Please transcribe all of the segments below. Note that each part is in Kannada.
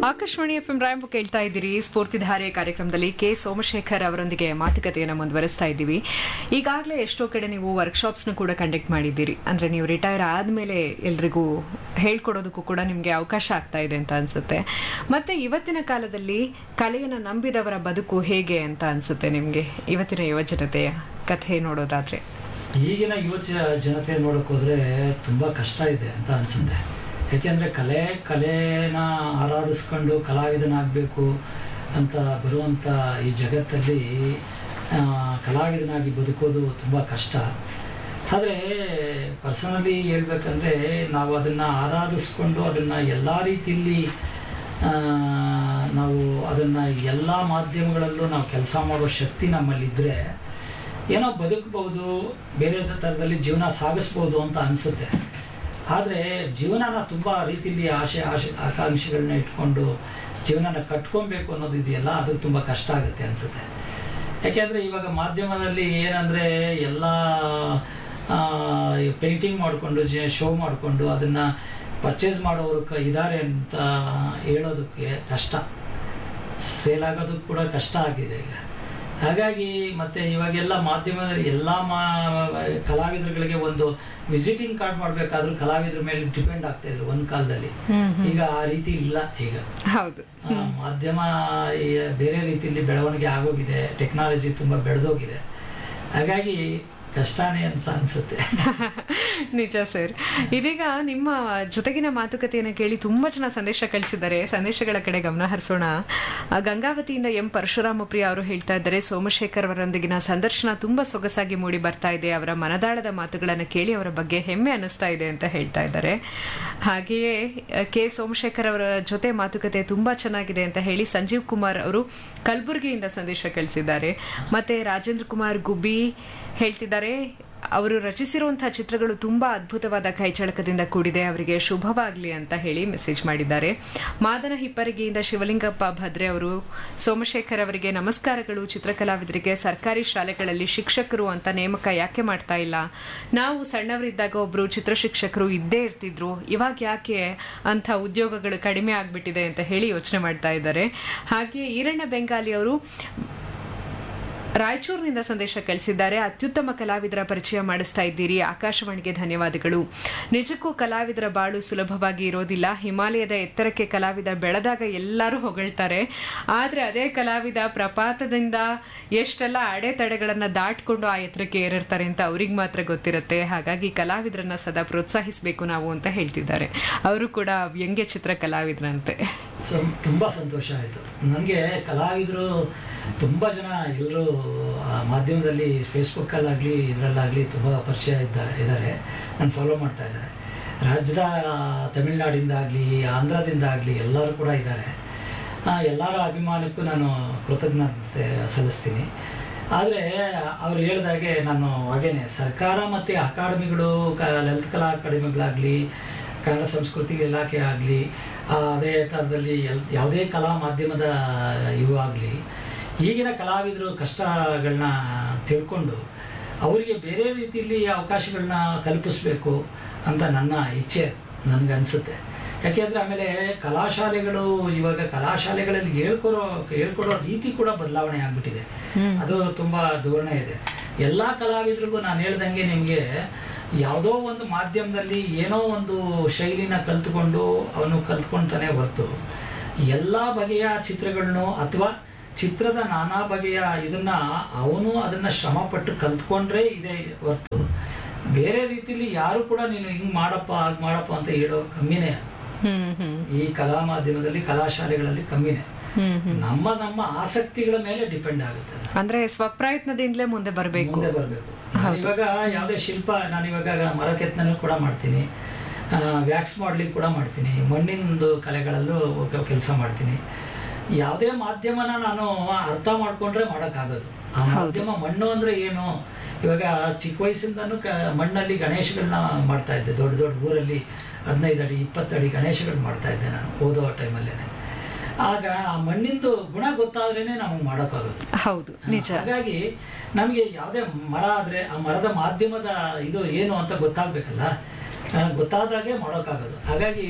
ಆಕಾಶವಾಣಿ ಎಫ್ ಎಂ ರಾಯಂಬು ಕೇಳ್ತಾ ಇದ್ದೀರಿ ಸ್ಫೂರ್ತಿಧಾರೆ ಕಾರ್ಯಕ್ರಮದಲ್ಲಿ ಕೆ ಸೋಮಶೇಖರ್ ಅವರೊಂದಿಗೆ ಮಾತುಕತೆಯನ್ನು ಮುಂದುವರಿಸ್ತಾ ಇದ್ದೀವಿ ಈಗಾಗಲೇ ಎಷ್ಟೋ ಕಡೆ ನೀವು ವರ್ಕ್ಶಾಪ್ಸ್ನ ಕೂಡ ಕಂಡಕ್ಟ್ ಮಾಡಿದ್ದೀರಿ ಅಂದ್ರೆ ನೀವು ರಿಟೈರ್ ಆದಮೇಲೆ ಎಲ್ರಿಗೂ ಹೇಳ್ಕೊಡೋದಕ್ಕೂ ಕೂಡ ನಿಮಗೆ ಅವಕಾಶ ಆಗ್ತಾ ಇದೆ ಅಂತ ಅನ್ಸುತ್ತೆ ಮತ್ತೆ ಇವತ್ತಿನ ಕಾಲದಲ್ಲಿ ಕಲೆಯನ್ನು ನಂಬಿದವರ ಬದುಕು ಹೇಗೆ ಅಂತ ಅನ್ಸುತ್ತೆ ನಿಮಗೆ ಇವತ್ತಿನ ಯುವಜನತೆಯ ಕಥೆ ನೋಡೋದಾದ್ರೆ ಈಗಿನ ಯುವ ಜ- ಜನತೆ ನೋಡಕ್ ಹೋದ್ರೆ ತುಂಬಾ ಕಷ್ಟ ಇದೆ ಅಂತ ಅನ್ಸುತ್ತೆ ಯಾಕೆಂದ್ರೆ ಕಲೆ ಕಲೆನ ಆರಾಧಿಸ್ಕೊಂಡು ಕಲಾವಿದನಾಗಬೇಕು ಅಂತ ಬರುವಂತ ಈ ಜಗತ್ತಲ್ಲಿ ಆ, ಕಲಾವಿದನಾಗಿ ಬದುಕೋದು ತುಂಬ ಕಷ್ಟ ಆದರೆ ಪರ್ಸನಲಿ ಹೇಳ್ಬೇಕಂದ್ರೆ ನಾವು ಅದನ್ನು ಆರಾಧಿಸ್ಕೊಂಡು ಅದನ್ನು ಎಲ್ಲ ರೀತಿಯಲ್ಲಿ ಆ, ನಾವು ಅದನ್ನು ಎಲ್ಲ ಮಾಧ್ಯಮಗಳಲ್ಲೂ ನಾವು ಕೆಲಸ ಮಾಡೋ ಶಕ್ತಿ ನಮ್ಮಲ್ಲಿದ್ದರೆ ಏನೋ ಬದುಕಬಹುದು ಬೇರೆ ಥರದಲ್ಲಿ ಜೀವನ ಸಾಗಿಸ್ಬೋದು ಅಂತ ಅನಿಸುತ್ತೆ ಆದರೆ ಜೀವನನ ತುಂಬ ರೀತಿಯಲ್ಲಿ ಆಸೆ ಆಸೆ ಆಕಾಂಕ್ಷೆಗಳನ್ನ ಇಟ್ಕೊಂಡು ಜೀವನನ ಕಟ್ಕೊಬೇಕು ಅನ್ನೋದು ಇದೆಯಲ್ಲ ಅದು ತುಂಬ ಕಷ್ಟ ಆಗುತ್ತೆ ಅನಿಸುತ್ತೆ ಯಾಕೆಂದರೆ ಇವಾಗ ಮಾಧ್ಯಮದಲ್ಲಿ ಏನಂದರೆ ಎಲ್ಲ ಪೇಂಟಿಂಗ್ ಮಾಡಿಕೊಂಡು ಶೋ ಮಾಡಿಕೊಂಡು ಅದನ್ನು ಪರ್ಚೇಸ್ ಮಾಡೋರು ಕ ಇದ್ದಾರೆ ಅಂತ ಹೇಳೋದಕ್ಕೆ ಕಷ್ಟ ಸೇಲ್ ಆಗೋದಕ್ಕೆ ಕೂಡ ಕಷ್ಟ ಆಗಿದೆ ಈಗ ಹಾಗಾಗಿ ಮತ್ತೆ ಇವಾಗೆಲ್ಲ ಮಾಧ್ಯಮದಲ್ಲಿ ಎಲ್ಲ ಮಾ ಕಲಾವಿದರುಗಳಿಗೆ ಒಂದು ವಿಸಿಟಿಂಗ್ ಕಾರ್ಡ್ ಮಾಡಬೇಕಾದ್ರೂ ಕಲಾವಿದ್ರ ಮೇಲೆ ಡಿಪೆಂಡ್ ಆಗ್ತಾ ಇದ್ರು ಒಂದು ಕಾಲದಲ್ಲಿ ಈಗ ಆ ರೀತಿ ಇಲ್ಲ ಈಗ ಹೌದು ಆ, ಮಾಧ್ಯಮ ಈ ಬೇರೆ ರೀತಿಯಲ್ಲಿ ಬೆಳವಣಿಗೆ ಆಗೋಗಿದೆ ಟೆಕ್ನಾಲಜಿ ತುಂಬ ಬೆಳೆದೋಗಿದೆ ಹಾಗಾಗಿ ಕಷ್ಟನೇ ಅನ್ಸ ಅನ್ಸುತ್ತೆ ನಿಜ ಸರ್ ಇದೀಗ ನಿಮ್ಮ ಜೊತೆಗಿನ ಮಾತುಕತೆಯನ್ನು ಕೇಳಿ ತುಂಬಾ ಜನ ಸಂದೇಶ ಕಳಿಸಿದ್ದಾರೆ ಸಂದೇಶಗಳ ಕಡೆ ಗಮನ ಹರಿಸೋಣ ಆ, ಗಂಗಾವತಿಯಿಂದ ಎಂ ಪರಶುರಾಮ ಪ್ರಿಯ ಅವರು ಹೇಳ್ತಾ ಇದ್ದಾರೆ ಸೋಮಶೇಖರ್ ಅವರೊಂದಿಗಿನ ಸಂದರ್ಶನ ತುಂಬಾ ಸೊಗಸಾಗಿ ಮೂಡಿ ಬರ್ತಾ ಇದೆ ಅವರ ಮನದಾಳದ ಮಾತುಗಳನ್ನು ಕೇಳಿ ಅವರ ಬಗ್ಗೆ ಹೆಮ್ಮೆ ಅನಿಸ್ತಾ ಇದೆ ಅಂತ ಹೇಳ್ತಾ ಇದ್ದಾರೆ ಹಾಗೆಯೇ ಆ, ಕೆ ಸೋಮಶೇಖರ್ ಅವರ ಜೊತೆ ಮಾತುಕತೆ ತುಂಬಾ ಚೆನ್ನಾಗಿದೆ ಅಂತ ಹೇಳಿ ಸಂಜೀವ್ ಕುಮಾರ್ ಅವರು ಕಲಬುರಗಿಯಿಂದ ಸಂದೇಶ ಕಳಿಸಿದ್ದಾರೆ ಮತ್ತೆ ರಾಜೇಂದ್ರ ಕುಮಾರ್ ಗುಬ್ಬಿ ಹೇಳ್ತಿದ್ದಾರೆ ಅವರು ರಚಿಸಿರುವಂತಹ ಚಿತ್ರಗಳು ತುಂಬಾ ಅದ್ಭುತವಾದ ಕೈಚಳಕದಿಂದ ಕೂಡಿದೆ ಅವರಿಗೆ ಶುಭವಾಗಲಿ ಅಂತ ಹೇಳಿ ಮೆಸೇಜ್ ಮಾಡಿದ್ದಾರೆ ಮಾದನ ಹಿಪ್ಪರಿಗೆಯಿಂದ ಶಿವಲಿಂಗಪ್ಪ ಭದ್ರೆ ಅವರು ಸೋಮಶೇಖರ್ ಅವರಿಗೆ ನಮಸ್ಕಾರಗಳು ಚಿತ್ರಕಲಾವಿದರಿಗೆ ಸರ್ಕಾರಿ ಶಾಲೆಗಳಲ್ಲಿ ಶಿಕ್ಷಕರು ಅಂತ ನೇಮಕ ಯಾಕೆ ಮಾಡ್ತಾ ಇಲ್ಲ ನಾವು ಸಣ್ಣವರಿದ್ದಾಗ ಒಬ್ರು ಚಿತ್ರ ಶಿಕ್ಷಕರು ಇದ್ದೇ ಇರ್ತಿದ್ರು ಇವಾಗ ಯಾಕೆ ಅಂಥ ಉದ್ಯೋಗಗಳು ಕಡಿಮೆ ಆಗ್ಬಿಟ್ಟಿದೆ ಅಂತ ಹೇಳಿ ಯೋಚನೆ ಮಾಡ್ತಾ ಇದ್ದಾರೆ ಹಾಗೆ ಈರಣ್ಣ ಬೆಂಗಾಲಿ ಅವರು ರಾಯಚೂರಿನಿಂದ ಸಂದೇಶ ಕಳಿಸಿದ್ದಾರೆ ಅತ್ಯುತ್ತಮ ಕಲಾವಿದರ ಪರಿಚಯ ಮಾಡಿಸ್ತಾ ಇದ್ದೀರಿ ಆಕಾಶವಾಣಿಗೆ ಧನ್ಯವಾದಗಳು ನಿಜಕ್ಕೂ ಕಲಾವಿದರ ಬಾಳು ಸುಲಭವಾಗಿ ಇರೋದಿಲ್ಲ ಹಿಮಾಲಯದ ಎತ್ತರಕ್ಕೆ ಕಲಾವಿದ ಬೆಳೆದಾಗ ಎಲ್ಲರೂ ಹೊಗಳ್ತಾರೆ ಆದರೆ ಅದೇ ಕಲಾವಿದ ಪ್ರಪಾತದಿಂದ ಎಷ್ಟೆಲ್ಲ ಅಡೆತಡೆಗಳನ್ನು ದಾಟ್ಕೊಂಡು ಆ ಎತ್ತರಕ್ಕೆ ಏರಿರ್ತಾರೆ ಅಂತ ಅವ್ರಿಗೆ ಮಾತ್ರ ಗೊತ್ತಿರುತ್ತೆ ಹಾಗಾಗಿ ಕಲಾವಿದರನ್ನ ಸದಾ ಪ್ರೋತ್ಸಾಹಿಸಬೇಕು ನಾವು ಅಂತ ಹೇಳ್ತಿದ್ದಾರೆ ಅವರು ಕೂಡ ವ್ಯಂಗ್ಯ ಚಿತ್ರ ಕಲಾವಿದರಂತೆ ಸೊ ತುಂಬ ಸಂತೋಷ ಆಯಿತು ನನಗೆ ಕಲಾವಿದರು ತುಂಬ ಜನ ಎಲ್ಲರೂ ಮಾಧ್ಯಮದಲ್ಲಿ ಫೇಸ್ಬುಕ್ಕಲ್ಲಾಗಲಿ ಇದರಲ್ಲಾಗಲಿ ತುಂಬ ಪರಿಚಯ ಇದ್ದ ಇದ್ದಾರೆ ನಾನು ಫಾಲೋ ಮಾಡ್ತಾ ಇದ್ದಾರೆ ರಾಜ್ಯದ ತಮಿಳ್ನಾಡಿಂದಾಗಲಿ ಆಂಧ್ರದಿಂದ ಆಗಲಿ ಎಲ್ಲರೂ ಕೂಡ ಇದ್ದಾರೆ ಎಲ್ಲರ ಅಭಿಮಾನಕ್ಕೂ ನಾನು ಕೃತಜ್ಞತೆ ಸಲ್ಲಿಸ್ತೀನಿ ಆದರೆ ಅವ್ರು ಹೇಳಿದಾಗೆ ನಾನು ಹಾಗೇನೆ ಸರ್ಕಾರ ಮತ್ತು ಅಕಾಡೆಮಿಗಳು ಕ ಲಲಿತ ಕಲಾ ಅಕಾಡೆಮಿಗಳಾಗಲಿ ಕನ್ನಡ ಸಂಸ್ಕೃತಿ ಇಲಾಖೆ ಆಗಲಿ ಅದೇ ಥರದಲ್ಲಿ ಎಲ್ ಯಾವುದೇ ಕಲಾ ಮಾಧ್ಯಮದ ಇವು ಆಗಲಿ ಈಗಿನ ಕಲಾವಿದರು ಕಷ್ಟಗಳನ್ನ ತಿಳ್ಕೊಂಡು ಅವರಿಗೆ ಬೇರೆ ರೀತಿಯಲ್ಲಿ ಅವಕಾಶಗಳನ್ನ ಕಲ್ಪಿಸ್ಬೇಕು ಅಂತ ನನ್ನ ಇಚ್ಛೆ ನನಗನ್ಸುತ್ತೆ ಯಾಕೆಂದರೆ ಆಮೇಲೆ ಕಲಾಶಾಲೆಗಳು ಇವಾಗ ಕಲಾಶಾಲೆಗಳಲ್ಲಿ ಹೇಳ್ಕೊಡೋ ಹೇಳ್ಕೊಡೋ ರೀತಿ ಕೂಡ ಬದಲಾವಣೆ ಆಗ್ಬಿಟ್ಟಿದೆ ಅದು ತುಂಬ ಧೋರಣೆ ಇದೆ ಎಲ್ಲ ಕಲಾವಿದರಿಗೂ ನಾನು ಹೇಳ್ದಂಗೆ ನಿಮಗೆ ಯಾವುದೋ ಒಂದು ಮಾಧ್ಯಮದಲ್ಲಿ ಏನೋ ಒಂದು ಶೈಲಿನ ಕಲ್ತ್ಕೊಂಡು ಅವನು ಕಲ್ತ್ಕೊಳ್ತಾನೆ ಹೊರತು ಎಲ್ಲ ಬಗೆಯ ಚಿತ್ರಗಳನ್ನು ಅಥವಾ ಚಿತ್ರದ ನಾನಾ ಬಗೆಯ ಇದನ್ನ ಅವನು ಅದನ್ನ ಶ್ರಮಪಟ್ಟು ಕಲ್ತ್ಕೊಂಡ್ರೆ ಇದೆ ಹೊರತು ಬೇರೆ ರೀತಿಯಲ್ಲಿ ಯಾರು ಕೂಡ ನೀನು ಹಿಂಗ್ ಮಾಡಪ್ಪ ಹಾಗೆ ಮಾಡಪ್ಪ ಅಂತ ಹೇಳೋ ಕಮ್ಮಿನೇ ಹ್ಮ್ ಹ್ಮ್ ಈ ಕಲಾ ಮಾಧ್ಯಮದಲ್ಲಿ ಕಲಾಶಾಲೆಗಳಲ್ಲಿ ಕಮ್ಮಿನೇ ಹ್ಮ್ ಹ್ಮ್ ನಮ್ಮ ನಮ್ಮ ಆಸಕ್ತಿಗಳ ಮೇಲೆ ಡಿಪೆಂಡ್ ಆಗುತ್ತೆ ಅದು. ಅಂದ್ರೆ ಸ್ವಪ್ರಯತ್ನದಿಂದಲೇ ಮುಂದೆ ಬರಬೇಕು ಮುಂದೆ ಬರಬೇಕು ಇವಾಗ ಯಾವುದೇ ಶಿಲ್ಪ ನಾನು ಇವಾಗ ಮರ ಕೆತ್ತನೂ ಕೂಡ ಮಾಡ್ತೀನಿ ವ್ಯಾಕ್ಸ್ ಮಾಡ್ಲಿಕ್ಕೆ ಕೂಡ ಮಾಡ್ತೀನಿ ಮಣ್ಣಿನದು ಕಲೆಗಳಲ್ಲೂ ಕೆಲಸ ಮಾಡ್ತೀನಿ ಯಾವುದೇ ಮಾಧ್ಯಮನ ನಾನು ಅರ್ಥ ಮಾಡ್ಕೊಂಡ್ರೆ ಮಾಡೋಕ್ಕಾಗೋದು ಆ ಮಾಧ್ಯಮ ಮಣ್ಣು ಅಂದ್ರೆ ಏನು ಇವಾಗ ಚಿಕ್ಕ ವಯಸ್ಸಿಂದನೂ ಕ ಮಣ್ಣಲ್ಲಿ ಗಣೇಶಗಳನ್ನ ಮಾಡ್ತಾ ಇದ್ದೆ ದೊಡ್ಡ ದೊಡ್ಡ ಊರಲ್ಲಿ ಹದಿನೈದು ಅಡಿ ಇಪ್ಪತ್ತು ಅಡಿ ಗಣೇಶಗಳು ಮಾಡ್ತಾ ಇದ್ದೆ ನಾನು ಓದೋ ಟೈಮಲ್ಲೇನೆ ಆಗ ಆ ಮಣ್ಣಿಂದು ಗುಣ ಗೊತ್ತಾದ್ರೇನೆ ನಮಗೆ ಮಾಡೋಕ್ಕಾಗೋದು ಹೌದು ನಿಜ ಹಾಗಾಗಿ ನಮಗೆ ಯಾವುದೇ ಮರ ಆದರೆ ಆ ಮರದ ಮಾಧ್ಯಮದ ಇದು ಏನು ಅಂತ ಗೊತ್ತಾಗಬೇಕಲ್ಲ ಗೊತ್ತಾದಾಗೆ ಮಾಡೋಕ್ಕಾಗೋದು ಹಾಗಾಗಿ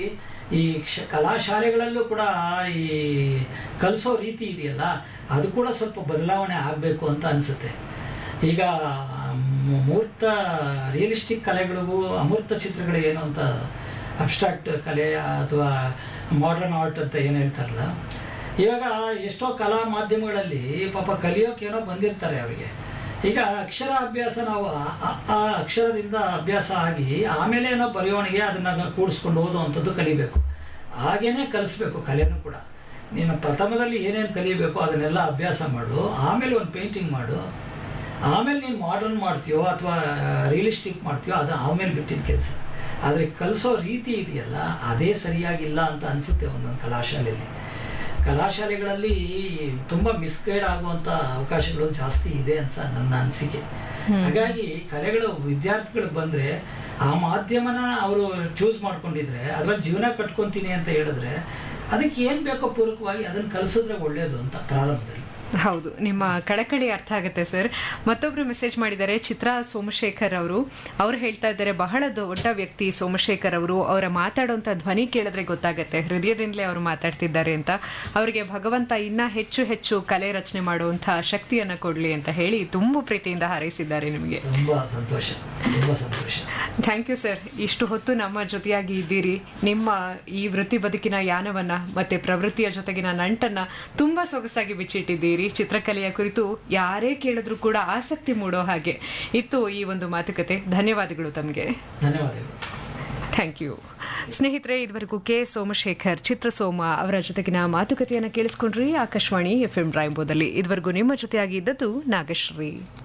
ಈ ಕ್ಷ ಕಲಾಶಾಲೆಗಳಲ್ಲೂ ಕೂಡ ಈ ಕಲಿಸೋ ರೀತಿ ಇದೆಯಲ್ಲ ಅದು ಕೂಡ ಸ್ವಲ್ಪ ಬದಲಾವಣೆ ಆಗಬೇಕು ಅಂತ ಅನಿಸುತ್ತೆ ಈಗ ಮ್- ಮೂರ್ತ ರಿಯಲಿಸ್ಟಿಕ್ ಕಲೆಗಳಿಗೂ ಅಮೂರ್ತ ಚಿತ್ರಗಳು ಏನು ಅಂತ ಅಬ್ಸ್ಟ್ರಾಕ್ಟ್ ಕಲೆ ಅಥವಾ ಮಾಡರ್ನ್ ಆರ್ಟ್ ಅಂತ ಏನು ಹೇಳ್ತಾರಲ್ಲ ಇವಾಗ ಎಷ್ಟೋ ಕಲಾ ಮಾಧ್ಯಮಗಳಲ್ಲಿ ಪಾಪ ಕಲಿಯೋಕೇನೋ ಬಂದಿರ್ತಾರೆ ಅವರಿಗೆ ಈಗ ಅಕ್ಷರ ಅಭ್ಯಾಸ ನಾವು ಆ- ಆ- ಆ ಅಕ್ಷರದಿಂದ ಅಭ್ಯಾಸ ಆಗಿ ಆಮೇಲೆ ಏನೋ ಬರೆಯೋಣಿಗೆ ಅದನ್ನು ಕೂಡಿಸ್ಕೊಂಡು ಓದುವಂಥದ್ದು ಕಲಿಬೇಕು ಹಾಗೇನೆ ಕಲಿಸ್ಬೇಕು ಕಲೆನೂ ಕೂಡ ನೀನು ಪ್ರಥಮದಲ್ಲಿ ಏನೇನು ಕಲಿಬೇಕು ಅದನ್ನೆಲ್ಲ ಅಭ್ಯಾಸ ಮಾಡು ಆಮೇಲೆ ಒಂದು ಪೇಂಟಿಂಗ್ ಮಾಡು ಆಮೇಲೆ ನೀನು ಮಾಡರ್ನ್ ಮಾಡ್ತೀಯೋ ಅಥವಾ ರಿಯಲಿಸ್ಟಿಕ್ ಮಾಡ್ತೀಯೋ ಅದು ಆಮೇಲೆ ಬಿಟ್ಟಿದ್ದ ಕೆಲಸ ಆದರೆ ಕಲಿಸೋ ರೀತಿ ಇದೆಯಲ್ಲ ಅದೇ ಸರಿಯಾಗಿಲ್ಲ ಅಂತ ಅನಿಸುತ್ತೆ ಒಂದೊಂದು ಕಲಾಶಾಲೆಯಲ್ಲಿ ಕಲಾಶಾಲೆಗಳಲ್ಲಿ ತುಂಬ ಮಿಸ್ಗೈಡ್ ಆಗುವಂಥ ಅವಕಾಶಗಳು ಜಾಸ್ತಿ ಇದೆ ಅಂತ ನನ್ನ ಅನಿಸಿಕೆ ಹಾಗಾಗಿ ಕಲೆಗಳು ವಿದ್ಯಾರ್ಥಿಗಳಿಗೆ ಬಂದರೆ ಆ ಮಾಧ್ಯಮನ ಅವರು ಚೂಸ್ ಮಾಡ್ಕೊಂಡಿದ್ರೆ ಅದ್ರಲ್ಲಿ ಜೀವನ ಕಟ್ಕೊತೀನಿ ಅಂತ ಹೇಳಿದ್ರೆ ಅದಕ್ಕೆ ಏನು ಬೇಕೋ ಪೂರಕವಾಗಿ ಅದನ್ನು ಕಲಿಸಿದ್ರೆ ಒಳ್ಳೆಯದು ಅಂತ ಪ್ರಾರಂಭದಲ್ಲಿ ಹೌದು ನಿಮ್ಮ ಕಳಕಳಿ ಅರ್ಥ ಆಗುತ್ತೆ ಸರ್ ಮತ್ತೊಬ್ರು ಮೆಸೇಜ್ ಮಾಡಿದ್ದಾರೆ ಚಿತ್ರಾ ಸೋಮಶೇಖರ್ ಅವರು ಅವ್ರು ಹೇಳ್ತಾ ಇದ್ದಾರೆ ಬಹಳ ದೊಡ್ಡ ವ್ಯಕ್ತಿ ಸೋಮಶೇಖರ್ ಅವರು ಅವರ ಮಾತಾಡುವಂಥ ಧ್ವನಿ ಕೇಳಿದ್ರೆ ಗೊತ್ತಾಗುತ್ತೆ ಹೃದಯದಿಂದಲೇ ಅವರು ಮಾತಾಡ್ತಿದ್ದಾರೆ ಅಂತ ಅವರಿಗೆ ಭಗವಂತ ಇನ್ನ ಹೆಚ್ಚು ಹೆಚ್ಚು ಕಲೆ ರಚನೆ ಮಾಡುವಂಥ ಶಕ್ತಿಯನ್ನ ಕೊಡ್ಲಿ ಅಂತ ಹೇಳಿ ತುಂಬು ಪ್ರೀತಿಯಿಂದ ಹಾರೈಸಿದ್ದಾರೆ ನಿಮಗೆ ತುಂಬ ಸಂತೋಷ ತುಂಬ ಸಂತೋಷ ಥ್ಯಾಂಕ್ ಯು ಸರ್ ಇಷ್ಟು ಹೊತ್ತು ನಮ್ಮ ಜೊತೆಯಾಗಿ ಇದ್ದೀರಿ ನಿಮ್ಮ ಈ ವೃತ್ತಿ ಬದುಕಿನ ಯಾನವನ್ನ ಮತ್ತೆ ಪ್ರವೃತ್ತಿಯ ಜೊತೆಗಿನ ನಂಟನ್ನ ತುಂಬಾ ಸೊಗಸಾಗಿ ಬಿಚ್ಚಿಟ್ಟಿದ್ದೀರಿ ಚಿತ್ರಕಲೆಯ ಕುರಿತು ಯಾರೇ ಕೇಳಿದ್ರು ಕೂಡ ಆಸಕ್ತಿ ಮೂಡೋ ಹಾಗೆ ಇತ್ತು ಈ ಒಂದು ಮಾತುಕತೆ ಧನ್ಯವಾದಗಳು ತಮಗೆ ಧನ್ಯವಾದಗಳು ಥ್ಯಾಂಕ್ ಯು ಸ್ನೇಹಿತರೆ ಇದುವರೆಗೂ ಕೆ ಸೋಮಶೇಖರ್ ಚಿತ್ರಸೋಮ ಅವರ ಜೊತೆಗಿನ ಮಾತುಕತೆಯನ್ನು ಕೇಳಿಸ್ಕೊಂಡ್ರಿ ಆಕಾಶವಾಣಿ ಎಫ್ ಎಂ ರಾಯಂಬೋದಲ್ಲಿ ಇದುವರೆಗೂ ನಿಮ್ಮ ಜೊತೆಯಾಗಿ ಇದ್ದದ್ದು ನಾಗಶ್ರೀ